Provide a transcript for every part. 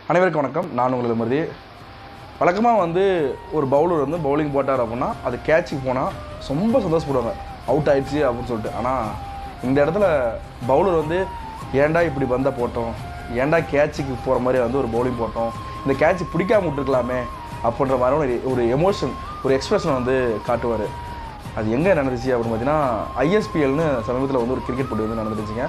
அனைவருக்கும் வணக்கம் நான் உங்களது மருதி வழக்கமாக வந்து ஒரு பவுலர் வந்து பவுலிங் போட்டார் அப்படின்னா அது கேட்சுக்கு போனால் ரொம்ப சந்தோஷப்படுவாங்க அவுட் ஆயிடுச்சு அப்படின்னு சொல்லிட்டு ஆனால் இந்த இடத்துல பவுலர் வந்து ஏன்டா இப்படி பந்த போட்டோம் ஏன்டா கேட்சுக்கு போகிற மாதிரி வந்து ஒரு பவுலிங் போட்டோம் இந்த கேட்ச் பிடிக்காம விட்டுருக்கலாமே அப்படின்ற மாதிரி ஒரு ஒரு எமோஷன் ஒரு எக்ஸ்பிரஷன் வந்து காட்டுவார் அது எங்கே நடந்துச்சு அப்படின்னு பார்த்தீங்கன்னா ஐஎஸ்பிஎல்னு சமீபத்தில் வந்து ஒரு கிரிக்கெட் போட்டி வந்து நடந்துருச்சுங்க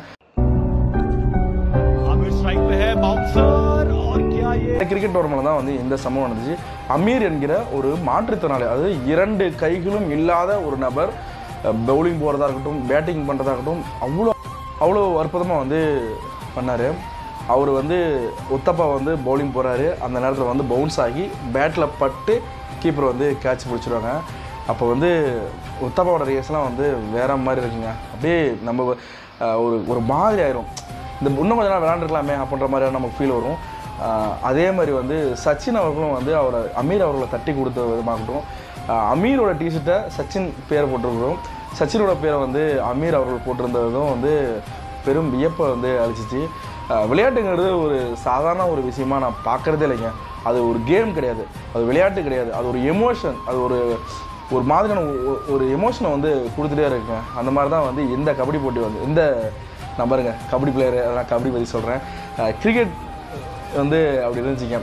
आमिर स्ट्राइक पे है बाउंसर और क्या ये இந்த கிரிக்கெட் டோர்னமெண்ட் தான் வந்து இந்த சம்பவம் நடந்துச்சு அமீர் என்கிற ஒரு மாற்றுத்திறனாளி அதாவது இரண்டு கைகளும் இல்லாத ஒரு நபர் பவுலிங் போகிறதா இருக்கட்டும் பேட்டிங் பண்ணுறதா இருக்கட்டும் அவ்வளோ அவ்வளோ அற்புதமாக வந்து பண்ணார் அவர் வந்து ஒத்தப்பா வந்து பவுலிங் போகிறாரு அந்த நேரத்தில் வந்து பவுன்ஸ் ஆகி பேட்டில் பட்டு கீப்பர் வந்து கேட்ச் பிடிச்சிருவாங்க அப்போ வந்து ஒத்தப்பாவோட ரேஸ்லாம் வந்து வேற மாதிரி இருக்குங்க அப்படியே நம்ம அஹ், ஒரு ஒரு மாதிரி ஆயிரும் இந்த இன்னும் கொஞ்ச நாள் விளாண்டுருக்கலாமே அப்படின்ற மாதிரி நமக்கு ஃபீல் வரும் ஆஹ் அதே மாதிரி வந்து சச்சின் அவர்களும் வந்து அவரை அமீர் அவர்களை தட்டி கொடுத்த விதமாகட்டும் ஆஹ் அமீரோட டிஷர்ட்டை சச்சின் பேரை போட்டிருக்கிறோம் சச்சினோட பேரை வந்து அமீர் அவர்கள் போட்டிருந்ததும் வந்து பெரும் வியப்பை வந்து அழிச்சிச்சு ஆஹ் விளையாட்டுங்கிறது ஒரு சாதாரண ஒரு விஷயமா நான் பார்க்குறதே இல்லைங்க அது ஒரு கேம் கிடையாது அது விளையாட்டு கிடையாது அது ஒரு எமோஷன் அது ஒரு ஒரு மாதிரியான ஒ- ஒரு எமோஷனை வந்து கொடுத்துட்டே இருக்குங்க அந்த மாதிரி தான் வந்து இந்த கபடி போட்டி வந்து இந்த நான் பாருங்க கபடி பிளேயர் அதெல்லாம் கபடி பற்றி சொல்கிறேன் கிரிக்கெட் வந்து அப்படி இருந்துச்சுங்க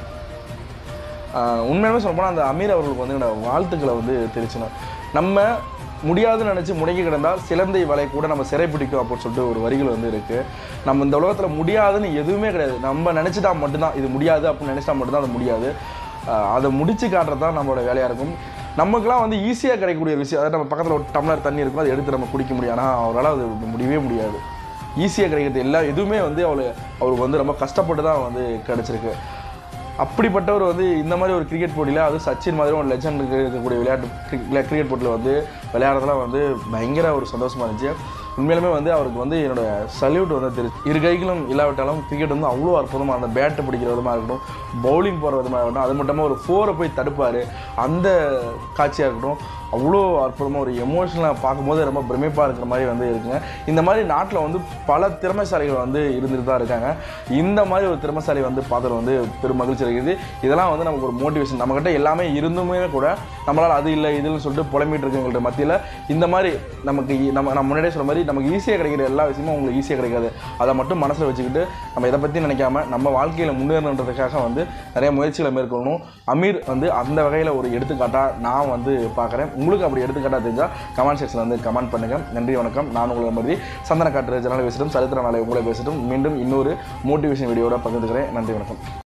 ஆஹ் உண்மையாலுமே சொல்லப்போனால் அந்த அமீர் அவர்களுக்கு வந்து என்னோட வாழ்த்துக்களை வந்து தெரிவிச்சணும் நம்ம முடியாதுன்னு நினச்சி முடங்கி கிடந்தால் சிலந்தை வலை கூட நம்ம சிறைப்பிடிக்கும் அப்படின்னு சொல்லிட்டு ஒரு வரிகள் வந்து இருக்குது நம்ம இந்த உலகத்தில் முடியாதுன்னு எதுவுமே கிடையாது நம்ம நினச்சிட்டா மட்டும்தான் இது முடியாது அப்படின்னு நினச்சிட்டா மட்டும்தான் அது முடியாது ஆஹ் அதை முடிச்சு காட்டுறது தான் நம்மளோட வேலையாக இருக்கும் நமக்குலாம் வந்து ஈஸியாக கிடைக்கக்கூடிய விஷயம் அதாவது நம்ம பக்கத்தில் ஒரு டம்ளர் தண்ணி இருக்கும் அதை எடுத்து நம்ம குடிக்க முடியும் ஆனால் அவரால் அது முடியவே முடியாது ஈஸியாக கிடைக்கிறது எல்லா எதுவுமே வந்து அவளு அவருக்கு வந்து ரொம்ப கஷ்டப்பட்டு தான் வந்து கிடச்சிருக்கு அப்படிப்பட்டவர் வந்து இந்த மாதிரி ஒரு கிரிக்கெட் போட்டியில் அது சச்சின் மாதிரி ஒரு லெஜண்ட் இருக்கக்கூடிய விளையாட்டு கிரிக்கெட் போட்டியில் வந்து விளையாடுறதுலாம் வந்து பயங்கர ஒரு சந்தோஷமாக இருந்துச்சு உண்மையிலுமே வந்து அவருக்கு வந்து என்னோட சல்யூட் வந்து தெரிஞ்சு இரு கைகளும் இல்லாவிட்டாலும் கிரிக்கெட் வந்து அவ்வளோ அற்புதமாக அந்த பேட்டை பிடிக்கிற விதமாக இருக்கட்டும் பவுலிங் போகிற விதமாக இருக்கட்டும் அது மட்டும் ஒரு ஃபோரை போய் தடுப்பார் அந்த காட்சியாக இருக்கட்டும் அவ்வளோ அற்புதமாக ஒரு எமோஷனலாக பார்க்கும்போது ரொம்ப பிரமிப்பாக இருக்கிற மாதிரி வந்து இருக்குங்க இந்த மாதிரி நாட்டில் வந்து பல திறமைசாலிகள் வந்து இருந்துட்டு தான் இருக்காங்க இந்த மாதிரி ஒரு திறமைசாலி வந்து பார்த்தது வந்து பெரும் மகிழ்ச்சி இருக்குது இதெல்லாம் வந்து நமக்கு ஒரு மோட்டிவேஷன் நம்மக்கிட்ட எல்லாமே இருந்துமே கூட நம்மளால் அது இல்லை இதுன்னு சொல்லிட்டு புலம்பிட்டு இருக்கவங்கள்ட்ட மத்தியில் இந்த மாதிரி நமக்கு ஈ- நம்ம நம்ம முன்னாடியே சொன்ன மாதிரி நமக்கு ஈஸியாக கிடைக்கிற எல்லா விஷயமும் உங்களுக்கு ஈஸியாக கிடைக்காது அதை மட்டும் மனசில் வச்சுக்கிட்டு நம்ம இதை பற்றி நினைக்காம நம்ம வாழ்க்கையில் முன்னேறணுன்றதுக்காக வந்து நிறைய முயற்சிகளை மேற்கொள்ளணும் அமீர் வந்து அந்த வகையில் ஒரு எடுத்துக்காட்டாக நான் வந்து பார்க்குறேன் உங்களுக்கு அப்படி எடுத்துக்காட்டாக தெரிஞ்சால் கமெண்ட் செக்ஷனில் வந்து கமெண்ட் பண்ணுங்கள் நன்றி வணக்கம் நான் உங்களை மாதிரி சந்தன காட்டு ஜனால பேசிட்டும் சரித்திர நாளை உங்களை பேசிட்டும் மீண்டும் இன்னொரு மோட்டிவேஷன் வீடியோட பகிர்ந்துக்கிறேன் நன்றி வணக்கம்